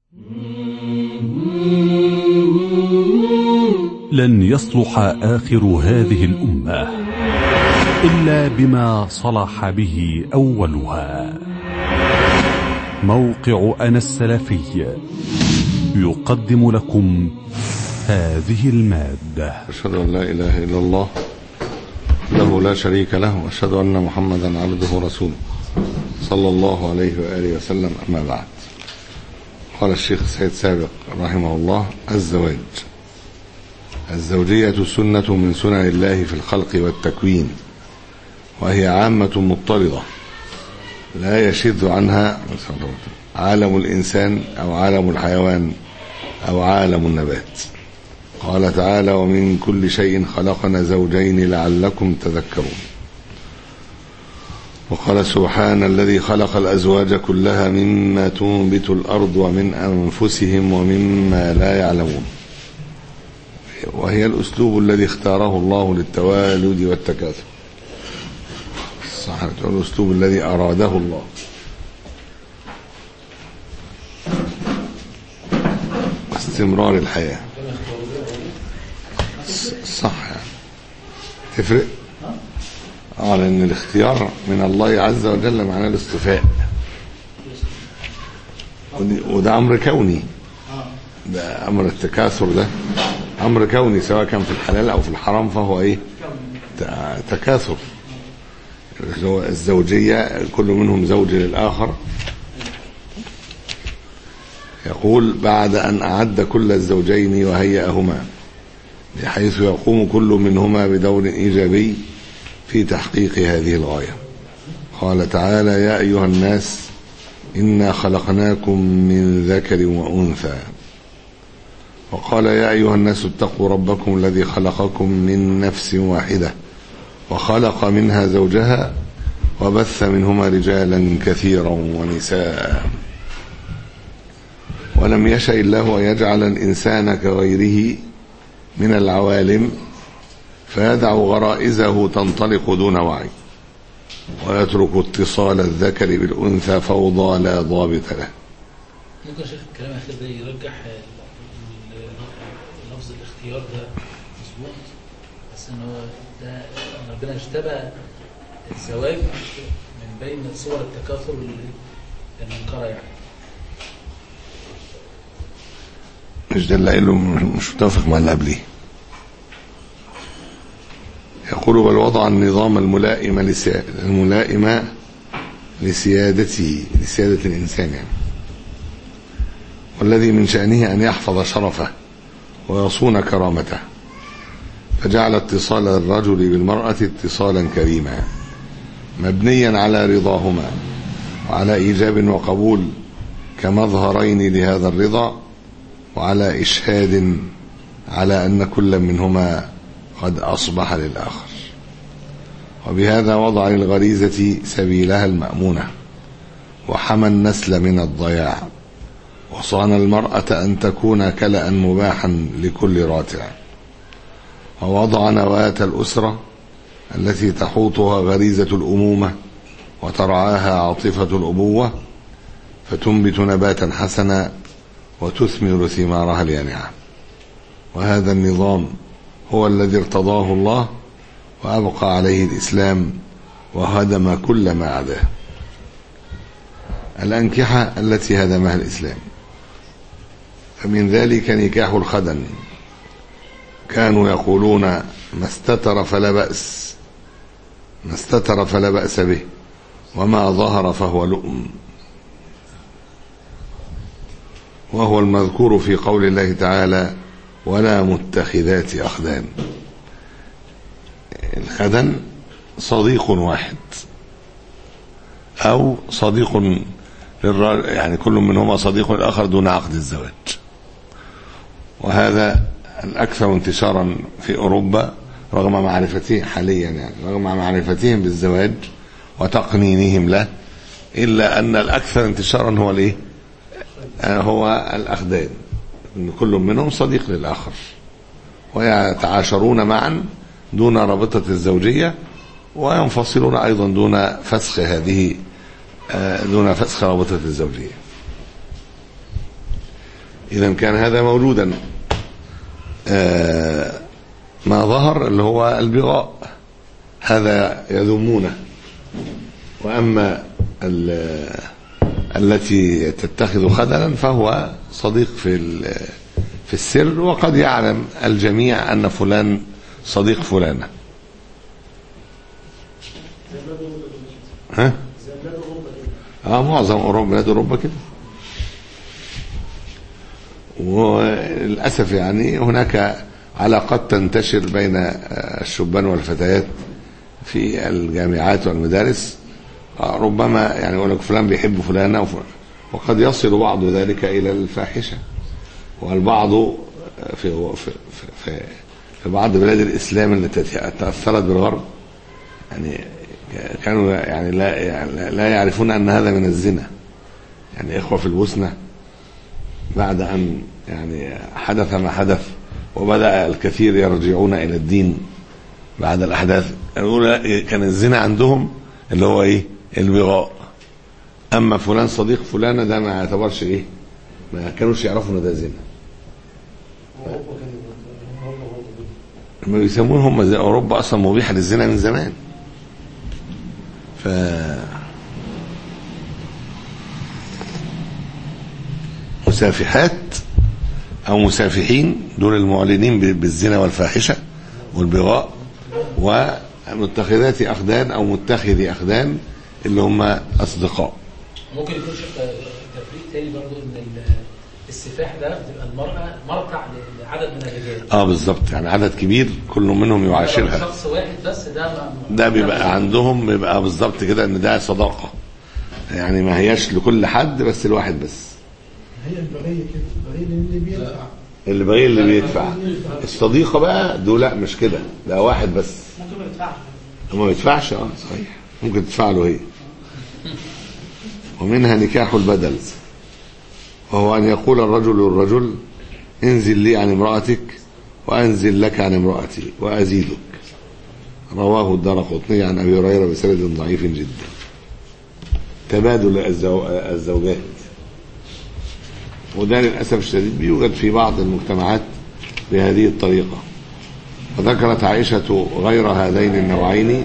لن يصلح آخر هذه الأمة إلا بما صلح به أولها موقع أنا السلفي يقدم لكم هذه المادة أشهد أن لا إله إلا الله له لا شريك له وأشهد أن محمدا عبده ورسوله صلى الله عليه وآله وسلم أما بعد قال الشيخ سيد سابق رحمه الله الزواج الزوجية سنة من سنن الله في الخلق والتكوين وهي عامة مضطردة لا يشذ عنها عالم الإنسان أو عالم الحيوان أو عالم النبات قال تعالى ومن كل شيء خلقنا زوجين لعلكم تذكرون وقال سبحان الذي خلق الأزواج كلها مما تنبت الأرض ومن أنفسهم ومما لا يعلمون وهي الأسلوب الذي اختاره الله للتوالد والتكاثر صح الأسلوب الذي أراده الله استمرار الحياة صح يعني تفرق اه لان الاختيار من الله عز وجل معناه الاصطفاء وده امر كوني ده امر التكاثر ده امر كوني سواء كان في الحلال او في الحرام فهو ايه تكاثر هو الزوجية كل منهم زوج للآخر يقول بعد أن أعد كل الزوجين وهيأهما بحيث يقوم كل منهما بدور إيجابي في تحقيق هذه الغاية قال تعالى يا أيها الناس إنا خلقناكم من ذكر وأنثى وقال يا أيها الناس اتقوا ربكم الذي خلقكم من نفس واحدة وخلق منها زوجها وبث منهما رجالا كثيرا ونساء ولم يشأ الله أن يجعل الإنسان كغيره من العوالم فيدع غرائزه تنطلق دون وعي ويترك اتصال الذكر بالأنثى فوضى لا ضابط له ممكن شيخ الكلام الأخير ده يرجح لفظ الاختيار ده مظبوط بس ان هو ده ربنا اجتبى الزواج من بين صور التكاثر المنكره يعني مش ده اللي قايله مش متفق مع اللي قبليه يقول بل وضع النظام الملائم لسي... الملائم لسيادته لسيادة الإنسان يعني والذي من شأنه أن يحفظ شرفه ويصون كرامته فجعل اتصال الرجل بالمرأة اتصالا كريما مبنيا على رضاهما وعلى إيجاب وقبول كمظهرين لهذا الرضا وعلى إشهاد على أن كل منهما قد أصبح للآخر وبهذا وضع للغريزة سبيلها المأمونة وحمى النسل من الضياع وصان المرأة أن تكون كلأ مباحا لكل راتع ووضع نواة الأسرة التي تحوطها غريزة الأمومة وترعاها عاطفة الأبوة فتنبت نباتا حسنا وتثمر ثمارها اليانعة وهذا النظام هو الذي ارتضاه الله وأبقى عليه الإسلام وهدم كل ما عداه الأنكحة التي هدمها الإسلام فمن ذلك نكاح الخدن كانوا يقولون ما استتر فلا بأس ما استتر فلا بأس به وما ظهر فهو لؤم وهو المذكور في قول الله تعالى ولا متخذات أخدان الخدن صديق واحد أو صديق للرجل يعني كل منهما صديق الآخر دون عقد الزواج وهذا الأكثر انتشارا في أوروبا رغم معرفته حاليا يعني رغم معرفتهم بالزواج وتقنينهم له إلا أن الأكثر انتشارا هو الإيه؟ هو الأخدان إن كل منهم صديق للآخر ويتعاشرون معا دون رابطة الزوجية وينفصلون أيضا دون فسخ هذه دون فسخ رابطة الزوجية إذا كان هذا موجودا آه، ما ظهر اللي هو البغاء هذا يذمونه وأما ال- التي تتخذ خدلا فهو صديق في ال- في السر وقد يعلم الجميع أن فلان صديق فلانة ها؟ اه معظم اوروبا بلاد اوروبا كده وللاسف يعني هناك علاقات تنتشر بين الشبان والفتيات في الجامعات والمدارس آه، ربما يعني يقول لك فلان بيحب فلانه وف- وقد يصل بعض ذلك الى الفاحشه والبعض في في في, في بعض بلاد الاسلام التي تاثرت بالغرب يعني كانوا يعني لا يعني لا يعرفون ان هذا من الزنا يعني اخوه في البوسنه بعد ان يعني حدث ما حدث وبدا الكثير يرجعون الى الدين بعد الاحداث الاولى كان الزنا عندهم اللي هو ايه البغاء اما فلان صديق فلانه ده ما يعتبرش ايه ما كانوش يعرفوا ان ده زنا ما بيسموه هم زي اوروبا اصلا مبيحه للزنا من زمان ف مسافحات او مسافحين دول المعلنين ب- بالزنا والفاحشه والبغاء ومتخذات اخدان او متخذي اخدان اللي هم اصدقاء ممكن يكون شيخ تفريق تاني برضو ان ال- السفاح ده بتبقى المرأة مرتع لعدد من الرجال اه بالظبط يعني عدد كبير كل منهم لو يعاشرها شخص واحد بس ده ما- ده بيبقى عندهم بيبقى بالظبط كده ان ده صداقه يعني ما هياش لكل حد بس الواحد بس هي البغية كده البغية اللي بيدفع اللي بقى اللي بيدفع الصديقه بقى دول لا مش كده ده واحد بس ممكن ما يدفعش هو ما يدفعش اه صحيح ممكن تدفع له هي ومنها نكاح البدل وهو ان يقول الرجل للرجل انزل لي عن امرأتك وانزل لك عن امرأتي وازيدك رواه الدار قطني عن ابي هريره بسند ضعيف جدا تبادل الزو... الزوجات وده للاسف الشديد بيوجد في بعض المجتمعات بهذه الطريقه وذكرت عائشة غير هذين النوعين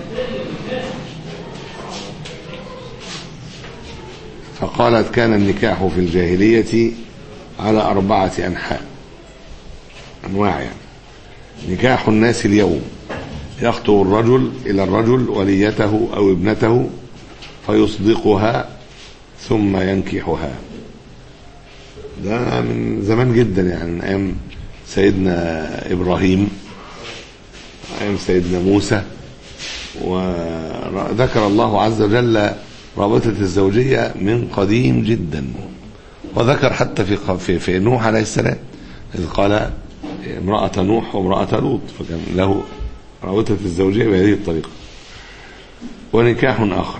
فقالت كان النكاح في الجاهلية على أربعة أنحاء أنواع يعني نكاح الناس اليوم يخطو الرجل إلى الرجل وليته أو ابنته فيصدقها ثم ينكحها ده من زمان جدا يعني من أيام سيدنا إبراهيم أيام سيدنا موسى وذكر الله عز وجل رابطة الزوجية من قديم جدا وذكر حتى في في, في نوح عليه السلام إذ قال امرأة نوح وامرأة لوط فكان له رابطة الزوجية بهذه الطريقة ونكاح آخر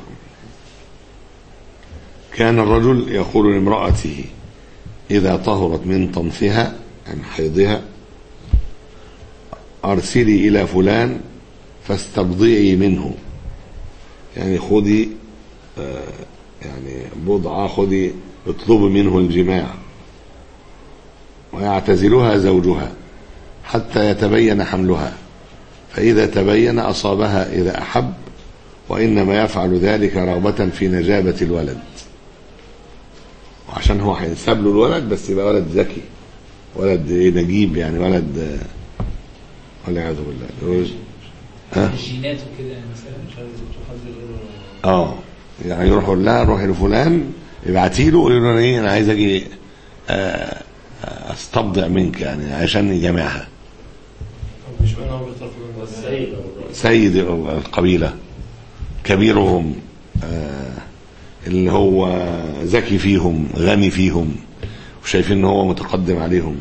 كان الرجل يقول لامرأته إذا طهرت من طنفها عن حيضها أرسلي إلى فلان فاستبضعي منه يعني خذي آه، يعني بضعة خذي اطلبي منه الجماع ويعتزلها زوجها حتى يتبين حملها فإذا تبين أصابها إذا أحب وإنما يفعل ذلك رغبة في نجابة الولد وعشان هو هينسب له الولد بس يبقى ولد ذكي ولد إيه نجيب يعني ولد آه، والعياذ بالله ها الجينات وكده يعني مثلا مش عارف اه يعني يروح يقول لها روحي لفلان ابعتي له قولي له أنا ايه انا عايز اجي آه، آه، استبضع منك يعني عشان يجامعها مش معنى هو بيطلب السيد سيد القبيله كبيرهم آه، اللي هو ذكي فيهم غني فيهم وشايفين ان هو متقدم عليهم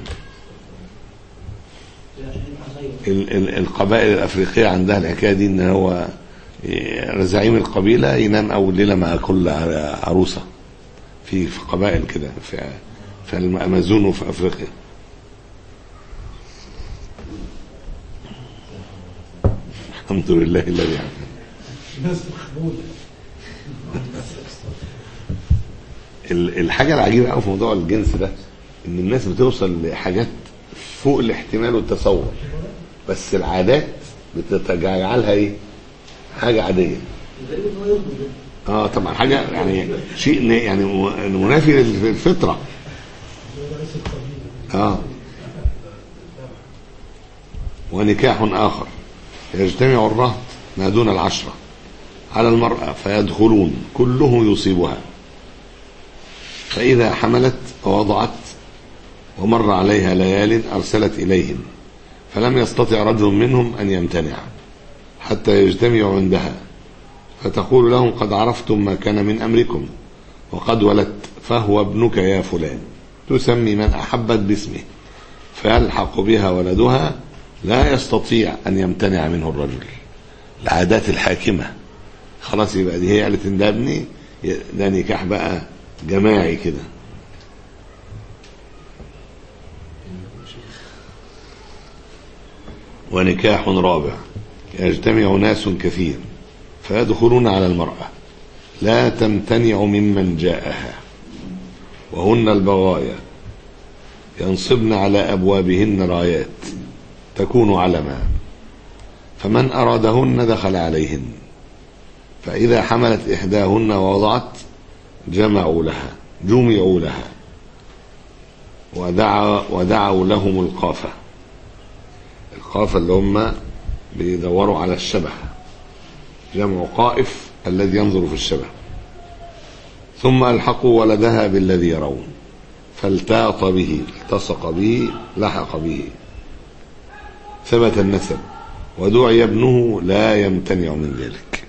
ال- ال- القبائل الافريقيه عندها الحكايه دي ان هو ي- زعيم القبيله ينام اول ليله مع كل ع- عروسه في في قبائل كده في في الامازون وفي افريقيا الحمد لله الذي عافانا ناس مخبولة ال- الحاجه العجيبه قوي في موضوع الجنس ده ان الناس بتوصل لحاجات فوق الاحتمال والتصور بس العادات بتجعلها ايه حاجه عاديه الغريب ان هو يرضي ده اه طبعا حاجه يعني شيء ن- يعني م- منافي للفطره ده رئيس القبيله اه ونكاح آخر يجتمع الرهط ما دون العشرة على المرأة فيدخلون كله يصيبها فإذا حملت ووضعت ومر عليها ليال أرسلت إليهم فلم يستطع رجل منهم أن يمتنع حتى يجتمعوا عندها فتقول لهم قد عرفتم ما كان من أمركم وقد ولدت فهو ابنك يا فلان تسمي من أحبت باسمه فيلحق بها ولدها لا يستطيع أن يمتنع منه الرجل العادات الحاكمة خلاص يبقى دي هي قالت إن ده ابني ده نكاح بقى جماعي كده ونكاح رابع يجتمع ناس كثير فيدخلون على المرأة لا تمتنع ممن جاءها وهن البغايا ينصبن على أبوابهن رايات تكون علما فمن أرادهن دخل عليهن فإذا حملت إحداهن ووضعت جمعوا لها جمعوا لها ودعا ودعوا لهم القافة القافة اللي هم بيدوروا على الشبه جمع قائف الذي ينظر في الشبه ثم ألحقوا ولدها بالذي يرون فالتاط به التصق به لحق به ثبت النسب ودعي ابنه لا يمتنع من ذلك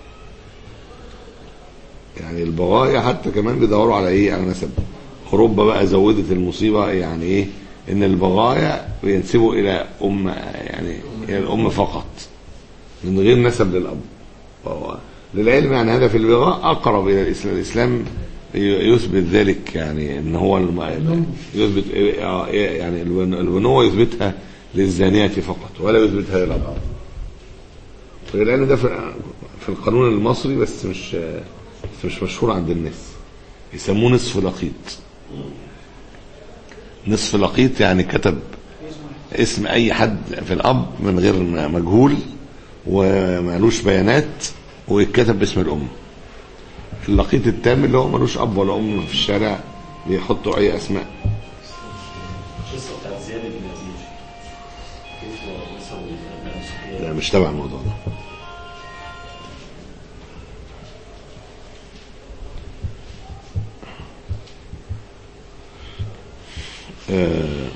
يعني البغايا حتى كمان بيدوروا على ايه على نسب اوروبا بقى زودت المصيبه يعني ايه ان البغايا بينسبوا الى ام يعني الى الام فقط من غير نسب للاب وهو- للعلم يعني هذا في البغاء اقرب الى الاسلام الاسلام يثبت ذلك يعني ان هو الم... يثبت آه، يعني البن- البنوه يثبتها للزانيه فقط ولا يثبتها للاب وللعلم ده في في القانون المصري بس مش بس مش مشهور عند الناس يسموه نصف لقيط نصف لقيط يعني كتب اسم اي حد في الاب من غير مجهول ومالوش بيانات ويتكتب باسم الام اللقيط التام اللي هو ملوش اب ولا ام في الشارع بيحطوا اي اسماء القصه بتاعت زياد بن ابي كيف نسب الابناء الصغير لا مش تبع الموضوع ده آه،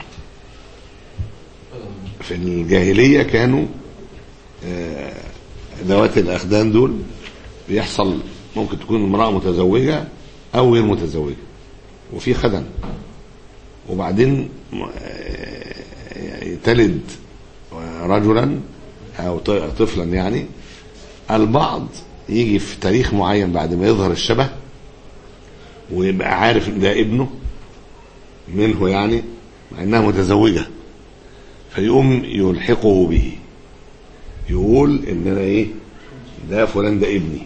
في الجاهلية كانوا آه، ذوات الأخدان دول بيحصل ممكن تكون امرأة متزوجة أو غير متزوجة وفي خدم وبعدين آه، تلد رجلا او ط- طفلا يعني البعض يجي في تاريخ معين بعد ما يظهر الشبه ويبقى عارف ان ده ابنه منه يعني مع انها متزوجه فيقوم يلحقه به يقول ان انا ايه ده فلان ده ابني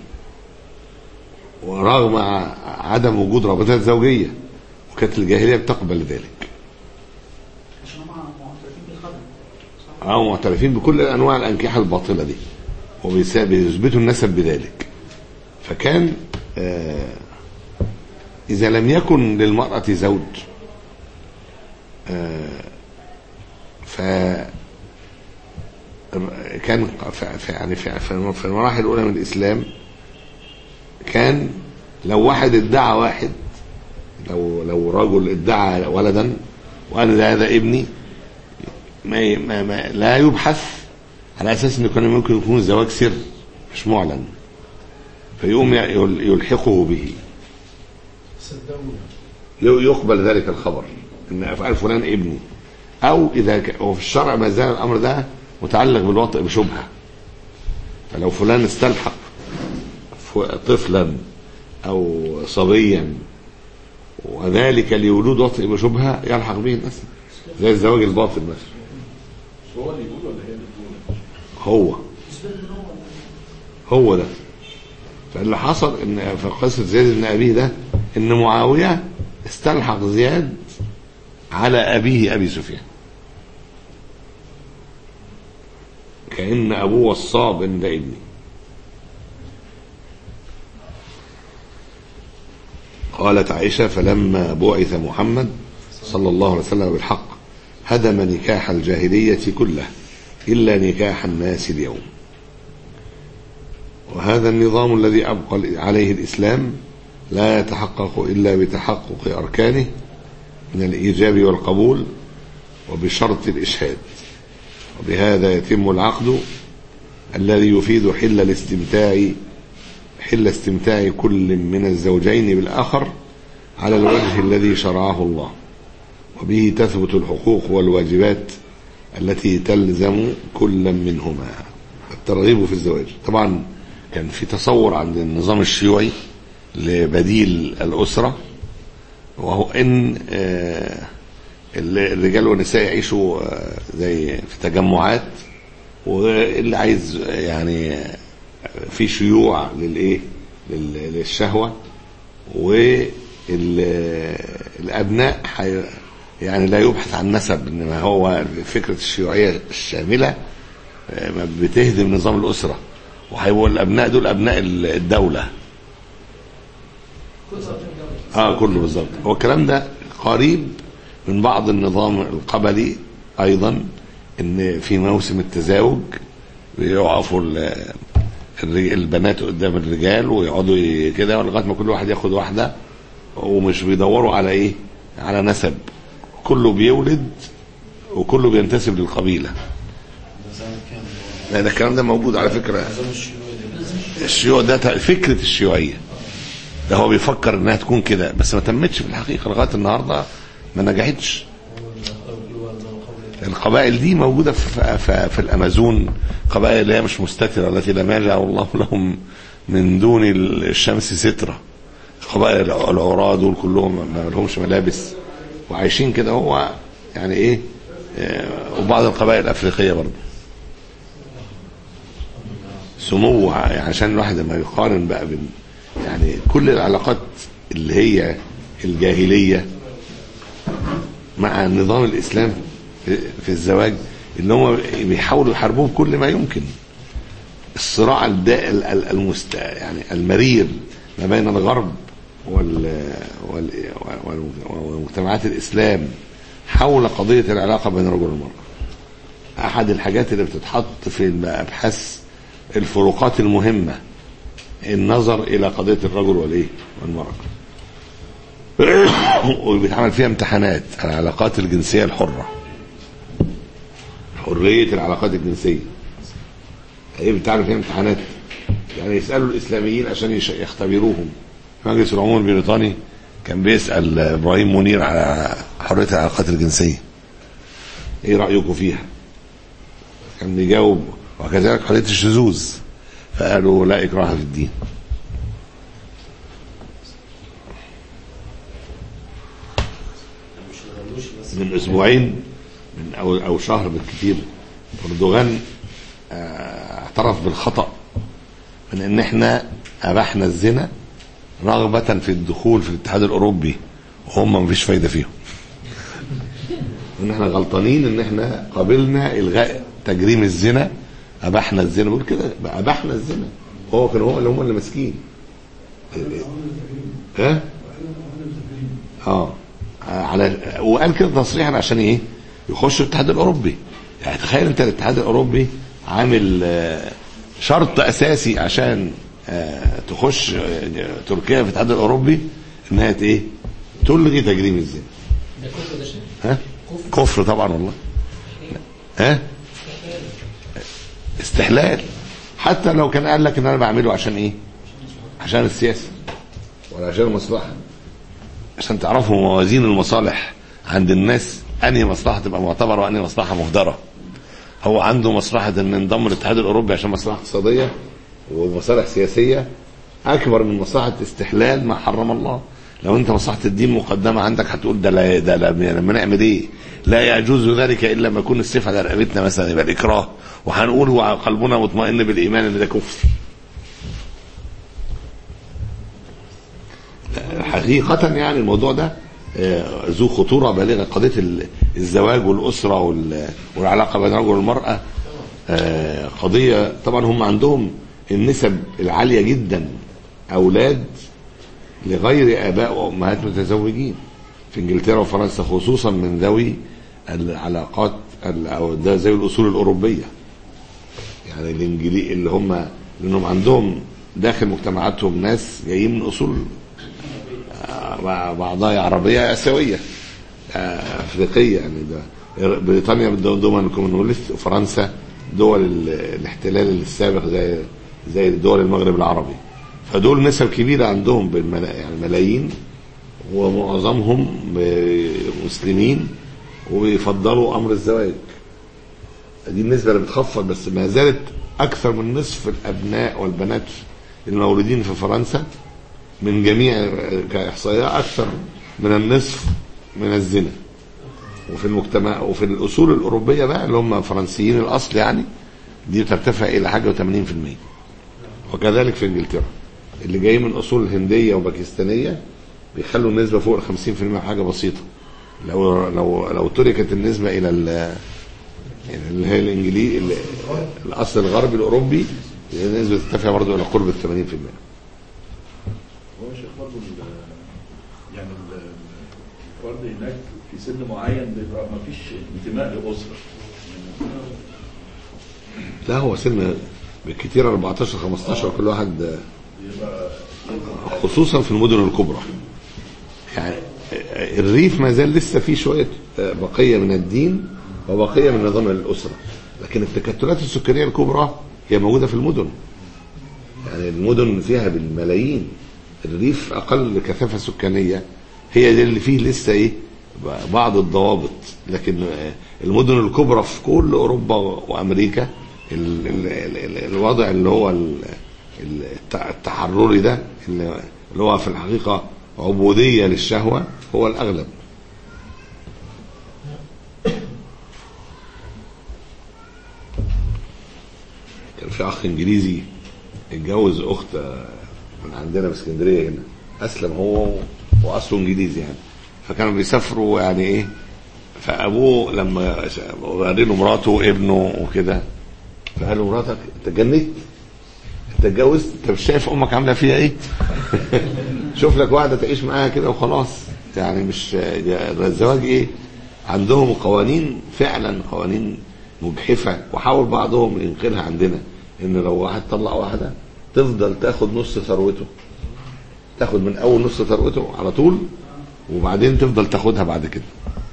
ورغم ع- عدم وجود رابطات زوجيه وكانت الجاهليه بتقبل ذلك عشان هم معترفين بالخدم صح؟ أو معترفين بكل أنواع الأنكحة الباطلة دي وبيثبتوا النسب بذلك فكان آه، إذا لم يكن للمرأة زوج آه، ف كان ف- ف- يعني في في في المراحل الأولى من الإسلام كان لو واحد ادعى واحد لو لو رجل ادعى ولدا وقال ده هذا ابني ما, ما, ما لا يبحث على اساس انه كان ممكن يكون الزواج سر مش معلن فيقوم يل- يلحقه به صدقوني يقبل ذلك الخبر ان افعال فلان ابني او اذا ك... وفي الشرع ما زال الامر ده متعلق بالوطء بشبهه فلو فلان استلحق ف- طفلا او صبيا وذلك لوجود وطء بشبهه يلحق به الناس زي الزواج الباطل مثلا هو اللي يقول ولا هي اللي بتقول؟ هو هو ده فاللي حصل ان في قصه زياد بن ابيه ده ان معاويه استلحق زياد على أبيه أبي سفيان كأن أبوه وصاه بأن ده ابني قالت عائشة فلما بعث محمد صلى الله عليه وسلم بالحق هدم نكاح الجاهلية كله إلا نكاح الناس اليوم وهذا النظام الذي أبقى عليه الإسلام لا يتحقق إلا بتحقق أركانه من الإيجاب والقبول وبشرط الإشهاد وبهذا يتم العقد الذي يفيد حل الاستمتاع حل استمتاع كل من الزوجين بالآخر على الوجه الذي شرعه الله وبه تثبت الحقوق والواجبات التي تلزم كل منهما الترغيب في الزواج طبعا كان في تصور عند النظام الشيوعي لبديل الأسرة وهو ان آه، الرجال والنساء يعيشوا آه، زي في تجمعات واللي عايز يعني في شيوع للايه لل- للشهوه والابناء حي يعني لا يبحث عن نسب انما هو فكره الشيوعيه الشامله آه، ما بتهدم نظام الاسره وهيبقوا الابناء دول ابناء الدوله اه كله بالظبط هو الكلام ده قريب من بعض النظام القبلي ايضا ان في موسم التزاوج بيقفوا ال- الرج- البنات قدام الرجال ويقعدوا ي- كده لغايه ما كل واحد ياخد واحده ومش بيدوروا على ايه على نسب كله بيولد وكله بينتسب للقبيله لا ده الكلام ده موجود على فكره الشيوع ده ت- فكره الشيوعيه ده هو بيفكر انها تكون كده بس ما تمتش في الحقيقه لغايه النهارده ما نجحتش القبائل دي موجودة في, في, في الأمازون قبائل اللي هي مش مستترة التي لم يجعل الله لهم من دون الشمس سترة قبائل العراة دول كلهم ما لهمش ملابس وعايشين كده هو يعني ايه آه، وبعض القبائل الأفريقية برضه سموها يعني عشان الواحد لما يقارن بقى بين يعني كل العلاقات اللي هي الجاهليه مع نظام الاسلام في الزواج اللي هم بيحاولوا يحاربوه بكل ما يمكن الصراع الدا ال- ال- المست يعني المرير ما بين الغرب وال وال وال- ومجتمعات الاسلام حول قضيه العلاقه بين الرجل والمراه احد الحاجات اللي بتتحط في الابحاث الفروقات المهمه النظر الى قضيه الرجل والايه والمراه وبيتعمل فيها امتحانات العلاقات الجنسيه الحره حريه العلاقات الجنسيه ايه بتعمل فيها امتحانات يعني يسالوا الاسلاميين عشان يش- يختبروهم مجلس العموم البريطاني كان بيسال ابراهيم منير على حريه العلاقات الجنسيه ايه رايكم فيها كان بيجاوب وكذلك حريه الشذوذ فقالوا لا اكراه في الدين مش الغنوشي بس من اسبوعين من او او شهر بالكثير اردوغان آه، اعترف بالخطا من ان احنا ابحنا الزنا رغبه في الدخول في الاتحاد الاوروبي وهم مفيش فايده فيهم ان احنا غلطانين ان احنا قبلنا الغاء تجريم الزنا ابحنا الزنا بقول كده بقى ابحنا الزنا هو كانوا هو اللي هم اللي ماسكين ها اه على وقال كده تصريحا عشان ايه يخش الاتحاد الاوروبي يعني تخيل انت الاتحاد الاوروبي عامل آه، شرط اساسي عشان آه، تخش آه، تركيا في الاتحاد الاوروبي انها ت- ايه تلغي تجريم الزنا ده كفر ده شيء ها كفر طبعا والله ها استحلال حتى لو كان قال لك ان انا بعمله عشان ايه عشان السياسه ولا عشان المصلحه عشان تعرفوا موازين المصالح عند الناس انهي مصلحه تبقى معتبره وانهي مصلحه مهدره هو عنده مصلحه ان ننضم للاتحاد الاوروبي عشان مصلحه اقتصاديه ومصالح سياسيه اكبر من مصلحه استحلال ما حرم الله لو انت مصلحه الدين مقدمه عندك هتقول ده لا ده لا لما نعمل ايه لا يجوز ذلك الا لما يكون السيف على رقبتنا مثلا يبقى الاكراه وهنقول وقلبنا مطمئن بالايمان ان ده كفر حقيقة يعني الموضوع ده آه، ذو خطوره بالغه قضيه ال- الزواج والاسره وال- والعلاقه بين الرجل والمراه آه، قضيه طبعا هم عندهم النسب العاليه جدا اولاد لغير اباء وامهات متزوجين في انجلترا وفرنسا خصوصا من ذوي العلاقات ال- او ده زي الاصول الاوروبيه يعني الانجليزي اللي هم لانهم عندهم داخل مجتمعاتهم ناس جايين من اصول آه، بعضها عربيه اسيويه آه، افريقيه يعني ده بريطانيا من دول الكومنولث وفرنسا دول ال- الاحتلال السابق زي زي دول المغرب العربي فدول نسب كبيره عندهم بالملا يعني ملايين ومعظمهم مسلمين وبيفضلوا امر الزواج دي النسبه اللي بتخفض بس ما زالت اكثر من نصف الابناء والبنات المولودين في فرنسا من جميع كاحصائيه اكثر من النصف من الزنا وفي المجتمع وفي الاصول الاوروبيه بقى اللي هم فرنسيين الاصل يعني دي ترتفع الى حاجه و80% وكذلك في انجلترا اللي جاي من اصول هنديه وباكستانيه بيخلوا النسبه فوق ال 50% حاجه بسيطه لو لو لو تركت النسبه الى ال- يعني اللي هي الانجليزي ال- الاصل الغربي الاوروبي النسبه ترتفع برضه الى قرب ال 80% هو يا شيخ برضه ال- يعني ال- الفرد هناك في سن معين بيبقى ما فيش انتماء لاسره لا هو سن بالكثير 14 15 كل واحد بيبقى خصوصا في المدن الكبرى يعني الريف ما زال لسه فيه شويه بقيه من الدين وبقيه من نظام الاسره لكن التكتلات السكانيه الكبرى هي موجوده في المدن يعني المدن فيها بالملايين الريف اقل كثافه سكانيه هي دي اللي فيه لسه ايه بعض الضوابط لكن المدن الكبرى في كل اوروبا وامريكا ال- ال- ال- ال- الوضع اللي هو ال- ال- الت- التحرري ده اللي اللي هو في الحقيقه عبوديه للشهوه هو الاغلب كان في اخ انجليزي اتجوز اخت من عندنا في اسكندريه هنا اسلم هو واصله انجليزي يعني فكانوا بيسافروا يعني ايه فابوه لما وري له مراته وابنه وكده فقال له مراتك انت اتجنيت انت اتجوزت انت مش شايف امك عامله فيها ايه شوف لك واحده تعيش معاها كده وخلاص يعني مش الزواج ايه عندهم قوانين فعلا قوانين مجحفه وحاول بعضهم ينقلها عندنا ان لو واحد طلق واحده تفضل تاخد نص ثروته تاخد من اول نص ثروته على طول وبعدين تفضل تاخدها بعد كده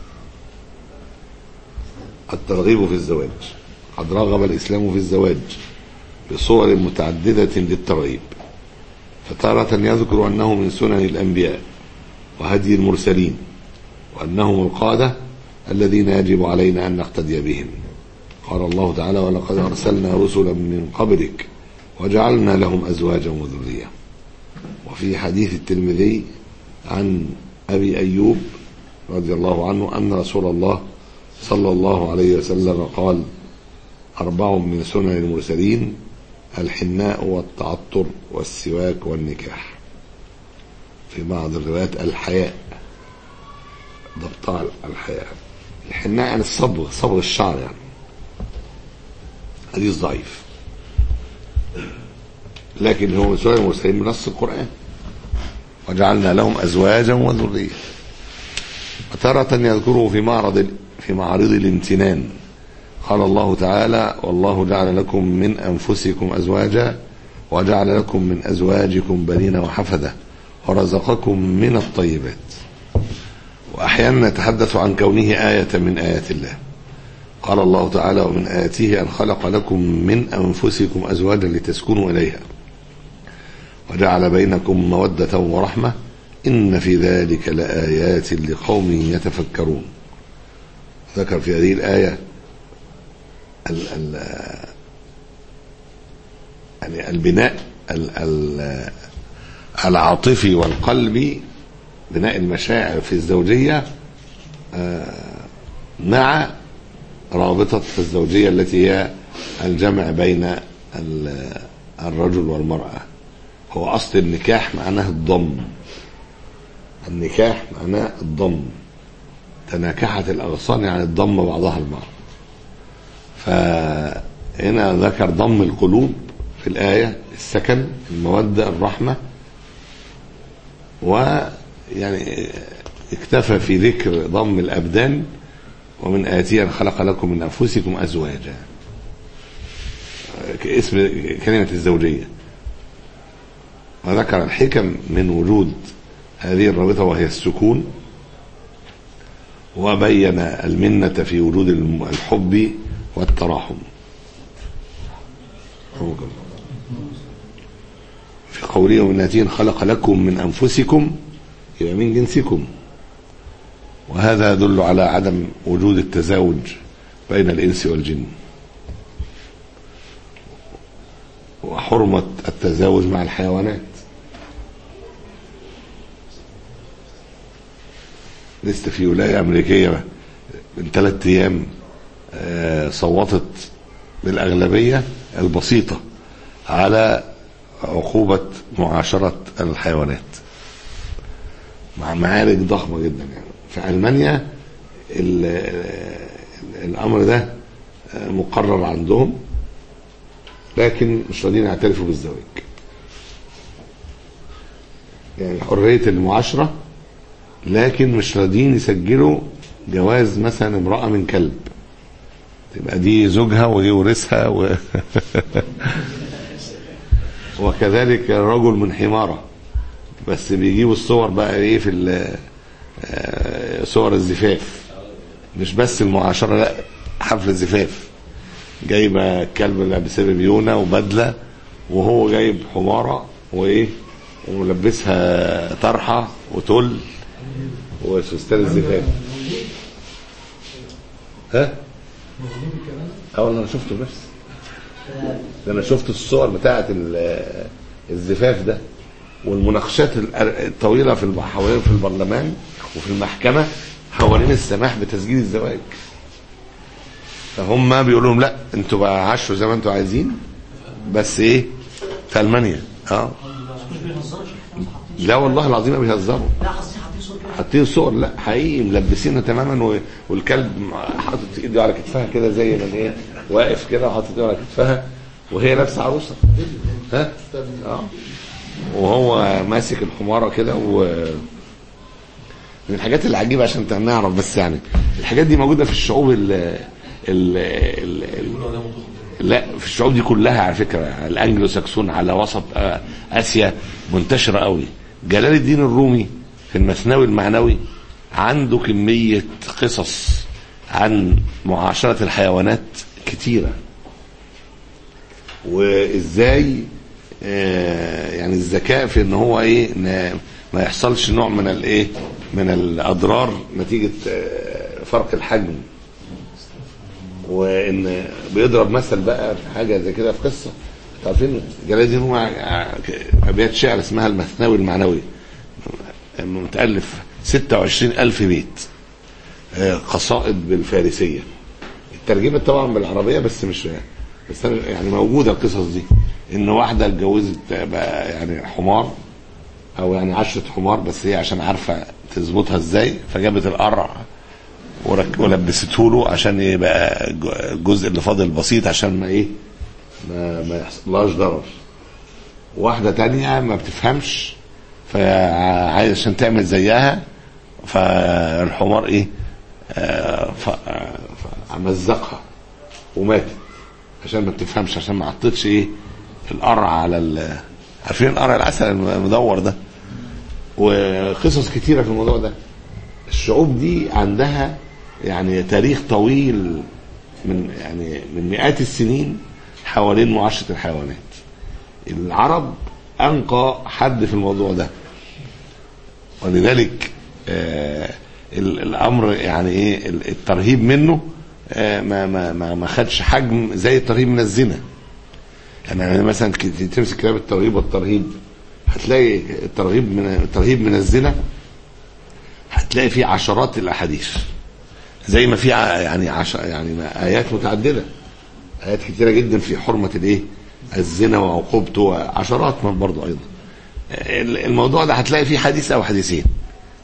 الترغيب في الزواج قد رغب الإسلام في الزواج بصور متعددة للترغيب فتارة يذكر أنه من سنن الأنبياء وهدي المرسلين وأنهم القادة الذين يجب علينا أن نقتدي بهم قال الله تعالى ولقد أرسلنا رسلا من قبلك وجعلنا لهم أزواجا وذرية وفي حديث الترمذي عن أبي أيوب رضي الله عنه أن رسول الله صلى الله عليه وسلم قال أربع من سنن المرسلين الحناء والتعطر والسواك والنكاح في بعض الروايات الحياء ده بتاع الحياء الحناء يعني الصبغ صبغ الشعر يعني حديث ضعيف لكن هو من سنن المرسلين من نص القرآن وجعلنا لهم أزواجا وذرية وتارة يذكره في معرض في معارض الامتنان قال الله تعالى والله جعل لكم من أنفسكم أزواجا وجعل لكم من أزواجكم بنين وحفدة ورزقكم من الطيبات وأحيانا نتحدث عن كونه آية من آيات الله قال الله تعالى ومن آياته أن خلق لكم من أنفسكم أزواجا لتسكنوا إليها وجعل بينكم مودة ورحمة إن في ذلك لآيات لقوم يتفكرون ذكر في هذه الآية ال ال يعني البناء ال ال العاطفي والقلبي بناء المشاعر في الزوجية مع رابطة الزوجية التي هي الجمع بين الرجل والمرأة هو أصل النكاح معناه الضم النكاح معناه الضم تناكحت الأغصان يعني الضم بعضها البعض فهنا ذكر ضم القلوب في الآية السكن المودة الرحمة ويعني اكتفى في ذكر ضم الأبدان ومن آتيا خلق لكم من أنفسكم أزواجا اسم كلمة الزوجية وذكر الحكم من وجود هذه الرابطة وهي السكون وبين المنة في وجود الحب والتراحم في قوله ومن آتين خلق لكم من أنفسكم يبقى من جنسكم وهذا يدل على عدم وجود التزاوج بين الإنس والجن وحرمة التزاوج مع الحيوانات لسه في ولاية أمريكية من ثلاثة أيام آه، صوتت بالأغلبية البسيطة على عقوبة معاشرة الحيوانات مع معارك ضخمة جدا يعني في ألمانيا ال- ال- الأمر ده آه، مقرر عندهم لكن مش راضيين يعترفوا بالزواج يعني حرية المعاشرة لكن مش راضيين يسجلوا جواز مثلا امرأة من كلب تبقى دي زوجها ويورثها و... وكذلك الرجل من حمارة بس بيجيبوا الصور بقى ايه في ال- آه، صور الزفاف مش بس المعاشرة لا حفل الزفاف جايبه كلب لابسه بيونه وبدله وهو جايب حماره وايه وملبسها طرحه وتل وفستان الزفاف ها؟ اه والله انا شفته بس ده انا شفت الصور بتاعه ال- الزفاف ده والمناقشات ال- الطويله في الب- حوالين في البرلمان وفي المحكمه حوالين السماح بتسجيل الزواج فهم بيقولوا لهم لا انتوا بقى عاشوا زي ما انتوا عايزين بس ايه في المانيا اه مش بيهزرش لا والله العظيم ما بيهزروا لا قصدي حاطين صور كده حاطين صور لا حقيقي ملبسينها تماما و- والكلب حاطط ايده على كتفها كده زي ما ايه واقف كده وحاطط ايده على كتفها وهي لابسه عروسه ها اه وهو ماسك الحماره كده و من الحاجات العجيبه عشان نعرف بس يعني الحاجات دي موجوده في الشعوب ال ال ال ال لا في الشعوب دي كلها على فكره الانجلو ساكسون على وسط آه، اسيا منتشره قوي جلال الدين الرومي في المثنوي المعنوي عنده كميه قصص عن معاشره الحيوانات كتيره وازاي آه، يعني الذكاء في ان هو ايه إن ما يحصلش نوع من الايه من الاضرار نتيجه آه، فرق الحجم وان بيضرب مثل بقى في حاجه زي كده في قصه انتوا عارفين جلال الدين هو ابيات شعر اسمها المثنوي المعنوي متالف 26 الف بيت آه، قصائد بالفارسيه اترجمت طبعا بالعربيه بس مش بس أنا يعني موجوده القصص دي ان واحده اتجوزت بقى يعني حمار او يعني عشرة حمار بس هي عشان عارفه تظبطها ازاي فجابت القرع ورك- ولبسته له عشان يبقى ج- الجزء اللي فاضل بسيط عشان ما ايه ما ما يحصلهاش ضرر واحده تانية ما بتفهمش فعايز عشان تعمل زيها فالحمار ايه آه، ف- آه، فمزقها وماتت عشان ما بتفهمش عشان ما حطيتش ايه القرع على ال عارفين القرع العسل المدور ده وقصص كتيره في الموضوع ده الشعوب دي عندها يعني تاريخ طويل من يعني من مئات السنين حوالين معاشره الحيوانات العرب انقى حد في الموضوع ده ولذلك آه ال- الامر يعني ايه ال- الترهيب منه آه ما ما ما ما خدش حجم زي الترهيب من الزنا يعني أنا مثلا ك- تمسك كتاب الترغيب والترهيب هتلاقي الترغيب من الترهيب من الزنا هتلاقي فيه عشرات الاحاديث زي ما في ع- يعني عش يعني ما- ايات متعدده ايات كتيره جدا في حرمه الايه الزنا وعقوبته عشرات من برضه ايضا ال- الموضوع ده هتلاقي فيه حديث او حديثين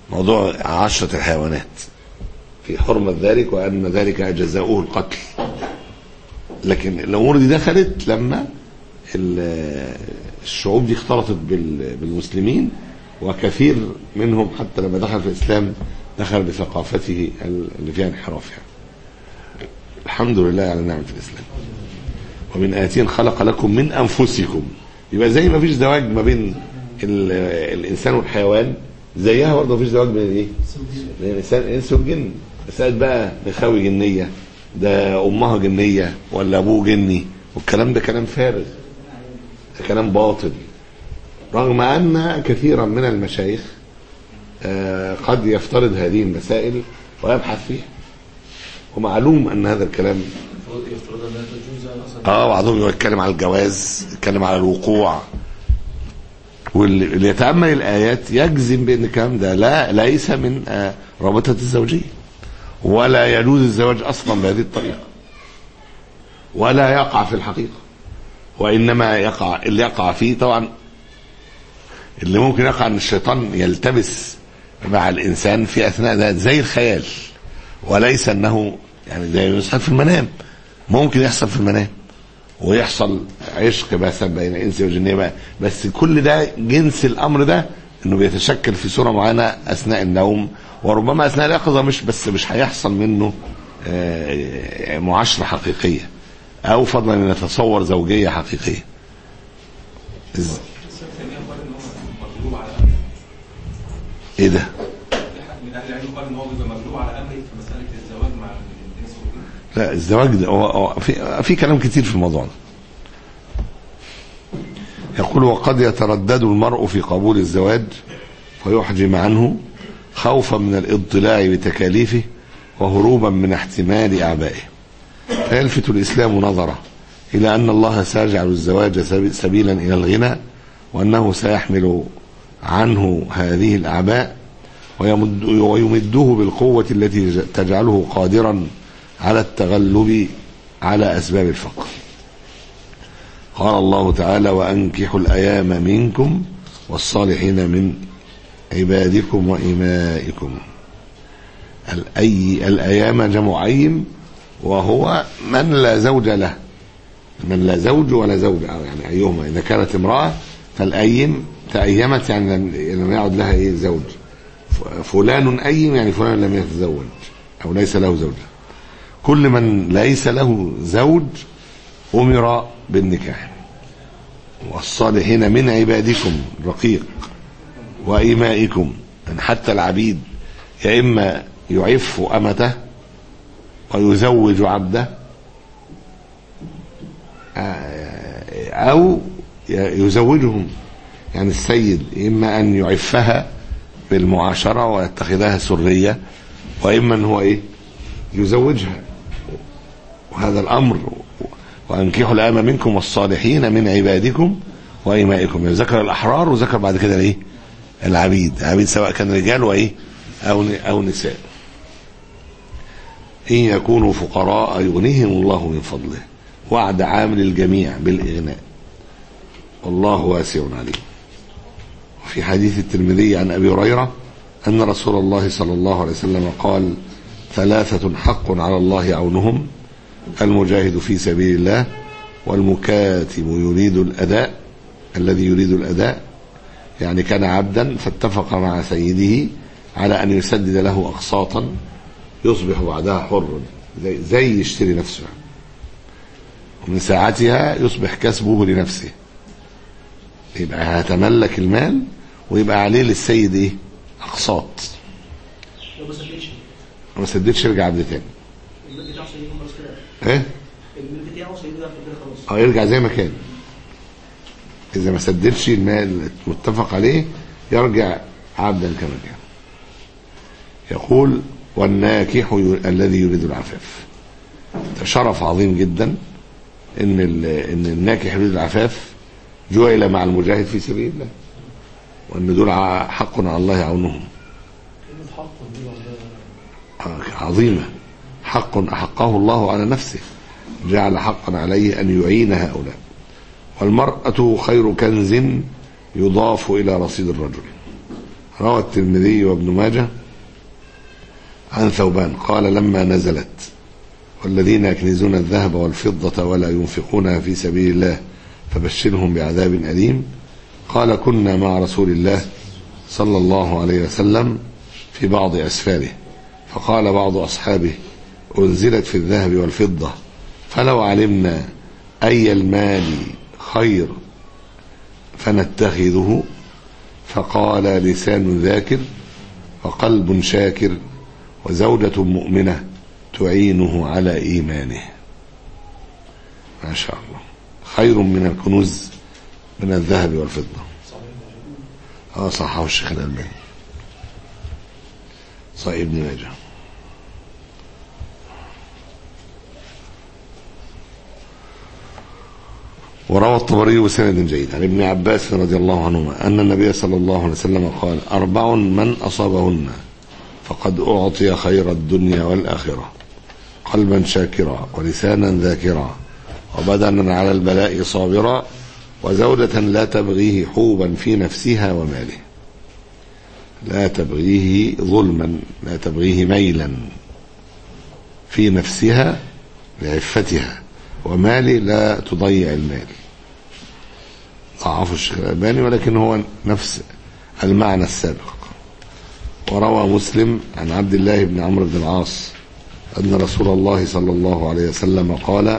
موضوع عشرة الحيوانات في حرمة ذلك وأن ذلك جزاؤه القتل لكن الأمور دي دخلت لما ال- الشعوب دي اختلطت بال- بالمسلمين وكثير منهم حتى لما دخل في الإسلام دخل بثقافته اللي فيها انحراف يعني. الحمد لله على نعمة الإسلام ومن آتين خلق لكم من أنفسكم يبقى زي ما فيش زواج ما بين ال- الإنسان والحيوان زيها برضه مفيش زواج بين الإيه؟ بين الإنسان الإنس والجن مسألة بقى مخاوي جنية ده أمها جنية ولا أبوه جني والكلام ده كلام فارغ ده كلام باطل رغم أن كثيرا من المشايخ آه، قد يفترض هذه المسائل ويبحث فيها ومعلوم أن هذا الكلام يفترض انها تجوز اصلا اه بعضهم يتكلم على الجواز يتكلم على الوقوع واللي اللي يتامل الايات يجزم بان الكلام ده لا ليس من آه، رابطه الزوجيه ولا يجوز الزواج اصلا بهذه الطريقه ولا يقع في الحقيقه وانما يقع اللي يقع فيه طبعا اللي ممكن يقع ان الشيطان يلتبس مع الانسان في اثناء ذلك زي الخيال وليس انه يعني زي يصحى في المنام ممكن يحصل في المنام ويحصل عشق مثلا بين انس وجنيه بقى بس كل ده جنس الامر ده انه بيتشكل في صوره معينه اثناء النوم وربما اثناء اليقظه مش بس مش هيحصل منه آه، معاشره حقيقيه او فضلا ان نتصور زوجيه حقيقيه إز- ايه ده؟ من اهل العلم قال ان هو بيبقى مغلوب على امره في مساله الزواج مع الانس والجن لا الزواج ده هو هو في في كلام كتير في الموضوع ده يقول وقد يتردد المرء في قبول الزواج فيحجم عنه خوفا من الاضطلاع بتكاليفه وهروبا من احتمال اعبائه فيلفت الاسلام نظره الى ان الله سيجعل الزواج سبي- سبيلا الى الغنى وانه سيحمل عنه هذه الاعباء ويمد ويمده بالقوه التي تجعله قادرا على التغلب على اسباب الفقر قال الله تعالى وانكحوا الايام منكم والصالحين من عبادكم وإمائكم الأي الأيام جمع أيم وهو من لا زوج له من لا زوج ولا زوج أو يعني أيهما إذا كانت امرأة فالأيم تأيمت يعني لم- لم يعد لها إيه زوج ف- فلان أيم يعني فلان لم يتزوج أو ليس له زوج كل من ليس له زوج أمر بالنكاح والصالحين من عبادكم رقيق وإمائكم يعني حتى العبيد يا إما يعف أمته ويزوج عبده آه، أو يزوجهم يعني السيد إما أن يعفها بالمعاشرة ويتخذها سرية وإما أن هو إيه يزوجها وهذا الأمر وأنكحوا الآن منكم والصالحين من عبادكم وإمائكم يعني ذكر الأحرار وذكر بعد كده الإيه العبيد العبيد سواء كان رجال وإيه أو أو نساء إن يكونوا فقراء يغنيهم الله من فضله وعد عام للجميع بالإغناء والله واسع عليم وفي حديث الترمذي عن أبي هريرة أن رسول الله صلى الله عليه وسلم قال ثلاثة حق على الله عونهم المجاهد في سبيل الله والمكاتب يريد الأداء الذي يريد الأداء يعني كان عبدا فاتفق مع سيده على أن يسدد له أقساطا يصبح بعدها حرا زي, زي يشتري نفسه ومن ساعتها يصبح كسبه لنفسه يبقى هتملك المال ويبقى عليه للسيد ايه اقساط لو ما سددش ما سددش يرجع عبد تاني المال بتاعه سيده خلاص كده ايه المال بتاعه سيده ده كده خلاص اه يرجع زي ما كان اذا ما سددش المال المتفق عليه يرجع عبدا كما كان يقول والناكح ي- الذي يريد العفاف ده شرف عظيم جدا ان ال- ان الناكح يريد العفاف جعل مع المجاهد في سبيل الله وان دول ع- حق على الله عونهم كلمة حق دي ولا آه، عظيمة حق أحقه الله على نفسه جعل حقا عليه أن يعين هؤلاء والمرأة خير كنز يضاف إلى رصيد الرجل روى الترمذي وابن ماجه عن ثوبان قال لما نزلت والذين يكنزون الذهب والفضة ولا ينفقونها في سبيل الله فبشرهم بعذاب أليم قال كنا مع رسول الله صلى الله عليه وسلم في بعض أسفاره فقال بعض أصحابه أنزلت في الذهب والفضة فلو علمنا أي المال خير فنتخذه فقال لسان ذاكر وقلب شاكر وزوجة مؤمنة تعينه على إيمانه ما شاء الله خير من الكنوز من الذهب والفضة اه صححه الشيخ الألباني صحيح ابن ماجه وروى الطبري بسند جيد عن ابن عباس رضي الله عنهما أن النبي صلى الله عليه وسلم قال أربع من أصابهن فقد أعطي خير الدنيا والآخرة قلبا شاكرا ولسانا ذاكرا وبدنا على البلاء صابرا وزوجة لا تبغيه حوبا في نفسها وماله لا تبغيه ظلما لا تبغيه ميلا في نفسها لعفتها ومالي لا تضيع المال ضعف الشيخ الألباني ولكن هو نفس المعنى السابق وروى مسلم عن عبد الله بن عمرو بن العاص أن رسول الله صلى الله عليه وسلم قال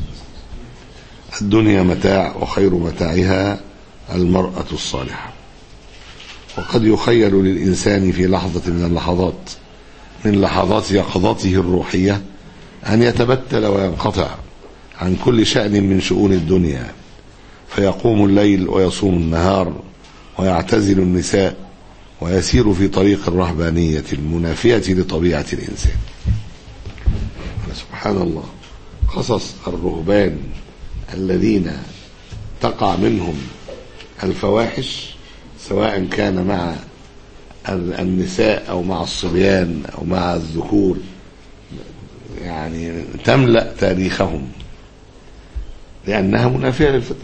الدنيا متاع وخير متاعها المرأة الصالحة وقد يخيل للإنسان في لحظة من اللحظات من لحظات يقظته الروحية أن يتبتل وينقطع عن كل شأن من شؤون الدنيا فيقوم الليل ويصوم النهار ويعتزل النساء ويسير في طريق الرهبانية المنافية لطبيعة الإنسان سبحان الله قصص الرهبان الذين تقع منهم الفواحش سواء كان مع النساء أو مع الصبيان أو مع الذكور يعني تملأ تاريخهم لأنها منافية للفطرة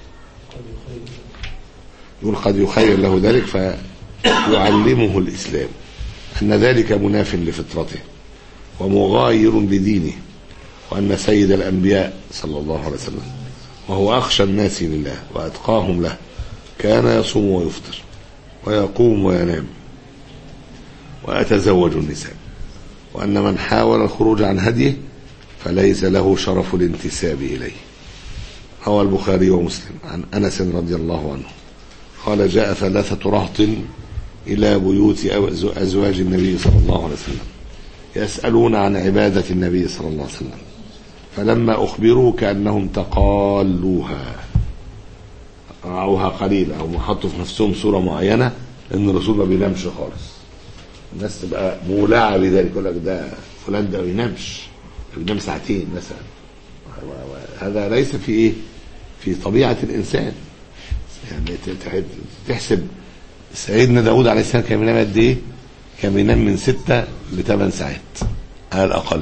يقول قد يخير له ذلك فيعلمه الإسلام أن ذلك مناف لفطرته ومغاير لدينه وأن سيد الأنبياء صلى الله عليه وسلم وهو أخشى الناس لله وأتقاهم له كان يصوم ويفطر ويقوم وينام ويتزوج النساء وأن من حاول الخروج عن هديه فليس له شرف الانتساب إليه روى البخاري ومسلم عن أنس رضي الله عنه قال جاء ثلاثة رهط إلى بيوت أزواج النبي صلى الله عليه وسلم يسألون عن عبادة النبي صلى الله عليه وسلم فلما أخبروا كأنهم تقالوها رعوها قليلا أو حطوا في نفسهم صورة معينة إن الرسول ما بينامش خالص الناس تبقى مولعة بذلك يقول لك ده فلان ده ما بينامش بينام ساعتين مثلا هذا ليس في ايه في طبيعة الإنسان يعني تحسب سيدنا داود عليه السلام كان بينام قد ايه كان بينام من ستة لثمان ساعات على الأقل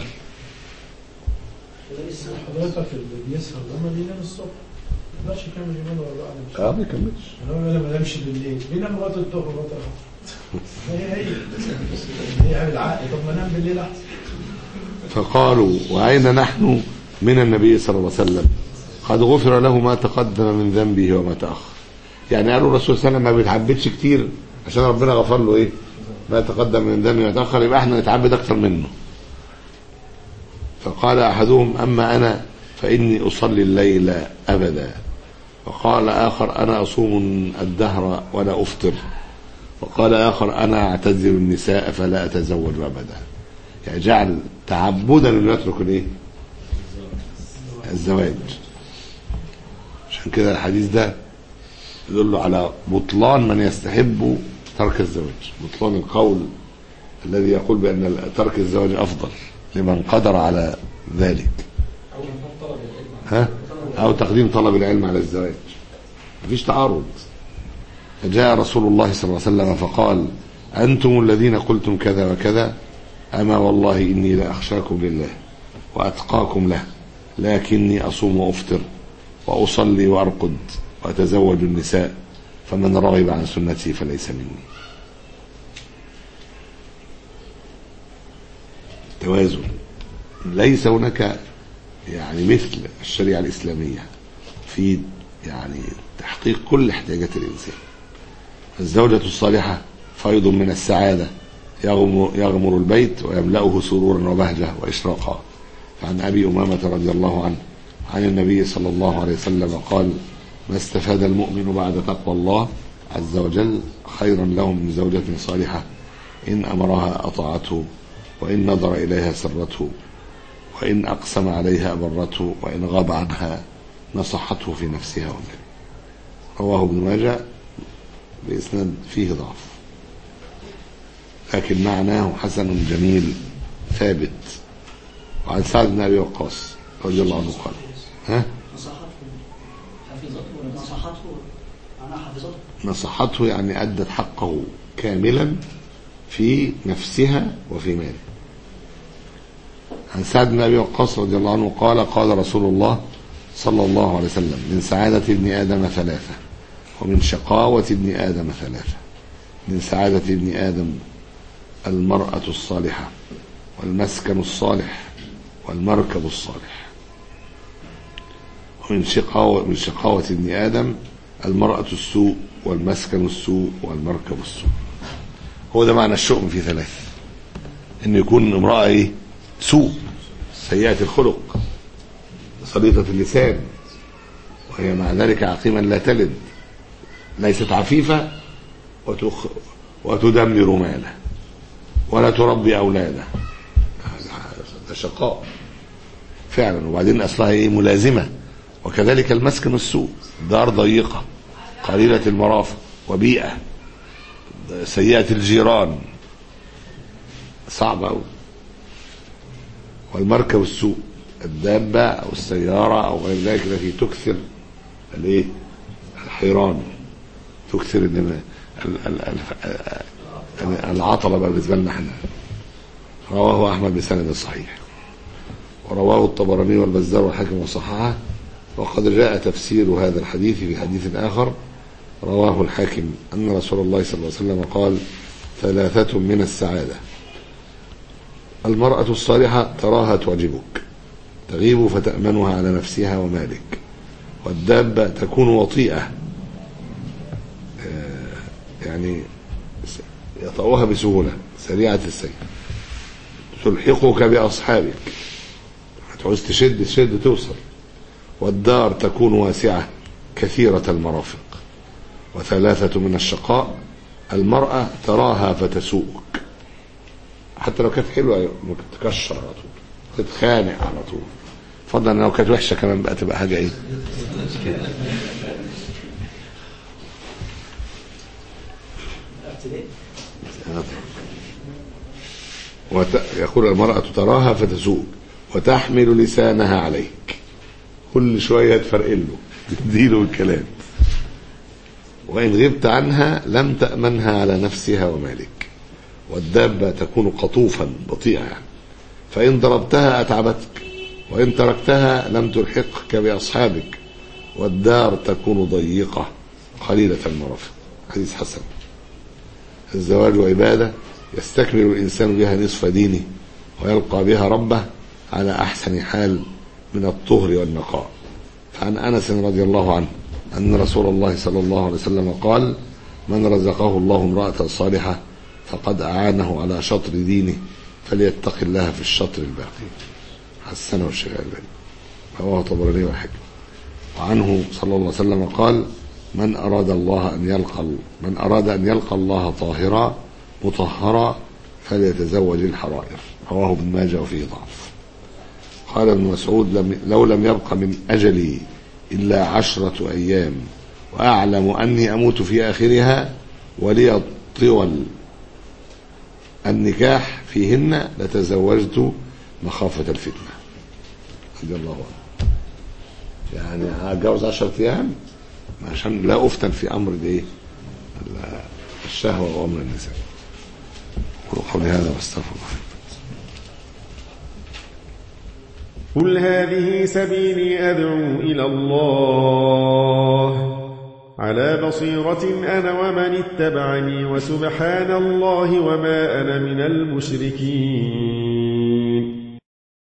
حضرتك اللي بيسهر لما بينام الصبح ما يقدرش يكمل يومين ورا بعض اه ما يكملش انا ما بنامش بالليل بينام لغايه الظهر لغايه العصر هي هي هي بالعقل طب ما انام بالليل احسن فقالوا وأين نحن من النبي صلى الله عليه وسلم قد غفر له ما تقدم من ذنبه وما تأخر يعني قالوا الرسول صلى الله عليه وسلم ما بيتعبدش كتير عشان ربنا غفر له ايه ما تقدم من ذنبه وما تأخر يبقى احنا نتعبد اكتر منه فقال احدهم اما انا فاني اصلي الليل ابدا وقال اخر انا اصوم الدهر ولا افطر وقال اخر انا اعتزل النساء فلا اتزوج ابدا يعني جعل تعبدا انه يترك الايه الزواج عشان كده الحديث ده يدل على بطلان من يستحب ترك الزواج بطلان القول الذي يقول بأن ترك الزواج أفضل لمن قدر على ذلك ها أو تقديم طلب العلم على الزواج مفيش تعارض فجاء رسول الله صلى الله عليه وسلم فقال أنتم الذين قلتم كذا وكذا أما والله إني لأخشاكم لله وأتقاكم له لكني أصوم وأفطر وأصلي وأرقد وأتزوج النساء فمن رغب عن سنتي فليس مني توازن ليس هناك يعني مثل الشريعة الإسلامية في يعني تحقيق كل احتياجات الإنسان الزوجة الصالحة فيض من السعادة يغمر, يغمر البيت ويملأه سرورا وبهجة وإشراقا فعن أبي أمامة رضي الله عنه عن النبي صلى الله عليه وسلم قال ما استفاد المؤمن بعد تقوى الله عز وجل خيرا له من زوجة صالحة إن أمرها أطاعته وإن نظر إليها سرته وإن أقسم عليها أبرته وإن غاب عنها نصحته في نفسها وماله رواه ابن ماجه بإسناد فيه ضعف لكن معناه حسن جميل ثابت وعن سعد بن أبي وقاص رضي الله عنه قال ها نصحته حفظته ولا نصحته معناها حفظته نصحته يعني أدت حقه كاملا في نفسها وفي ماله عن سعد بن أبي وقاص رضي الله عنه قال قال رسول الله صلى الله عليه وسلم من سعادة ابن آدم ثلاثة ومن شقاوة ابن آدم ثلاثة من سعادة ابن آدم المرأة الصالحة والمسكن الصالح والمركب الصالح ومن شقاوة من شقاوة ابن آدم المرأة السوء والمسكن السوء والمركب السوء هو ده معنى الشؤم في ثلاث ان يكون امرأة ايه سوء سيئة الخلق صليطة اللسان وهي مع ذلك عقيما لا تلد ليست عفيفة وتخ وتدمر ماله ولا تربي أولاده ده شقاء فعلا وبعدين أصلها ايه ملازمة وكذلك المسكن السوء دار ضيقة قليلة المرافق وبيئة سيئة الجيران صعبة أوي والمركب السوء الدابة أو السيارة أو غير ذلك التي تكثر الايه الحيران تكثر ال- ال- ال- ال- العطلة بقى بالنسبة لنا احنا رواه أحمد بسند صحيح ورواه الطبراني والبزار والحاكم وصححه وقد جاء تفسير هذا الحديث في حديث آخر رواه الحاكم أن رسول الله صلى الله عليه وسلم قال ثلاثة من السعادة المرأة الصالحة تراها تعجبك تغيب فتأمنها على نفسها ومالك والدابة تكون وطيئة آه، يعني يطأها بسهولة سريعة السير تلحقك بأصحابك هتعوز تشد تشد توصل والدار تكون واسعة كثيرة المرافق وثلاثة من الشقاء المرأة تراها فتسوءك حتى لو كانت حلوة ممكن تكشر على طول تتخانق على طول فضلا لو كانت وحشة كمان بقى تبقى حاجة ايه وت... يقول المرأة تراها فتسوءك وتحمل لسانها عليك كل شوية تفرقله تديله الكلام وإن غبت عنها لم تأمنها على نفسها ومالك والدابة تكون قطوفا بطيئة يعني فإن ضربتها أتعبتك وإن تركتها لم تلحقك بأصحابك والدار تكون ضيقة قليلة المرافق حديث حسن الزواج عبادة يستكمل الإنسان بها نصف دينه ويلقى بها ربه على أحسن حال من الطهر والنقاء فعن أنس رضي الله عنه أن رسول الله صلى الله عليه وسلم قال من رزقه الله امرأة صالحة فقد أعانه على شطر دينه فليتق الله في الشطر الباقي حسنه الشيخ الألباني رواه طبراني وحكم وعنه صلى الله عليه وسلم قال من أراد الله أن يلقى من أراد أن يلقى الله طاهرا مطهرا فليتزوج الحرائر رواه ابن ماجه وفيه ضعف قال ابن مسعود لم لو لم يبق من أجلي إلا عشرة أيام وأعلم أني أموت في آخرها ولي طول النكاح فيهن لتزوجت مخافة الفتنة رضي الله عنه يعني هتجوز 10 أيام عشان لا أفتن في أمر الإيه الشهوة وأمر النساء قولوا هذا واستغفر الله قل هذه سبيلي أدعو إلى الله على بصيرة أنا ومن اتبعني وسبحان الله وما أنا من المشركين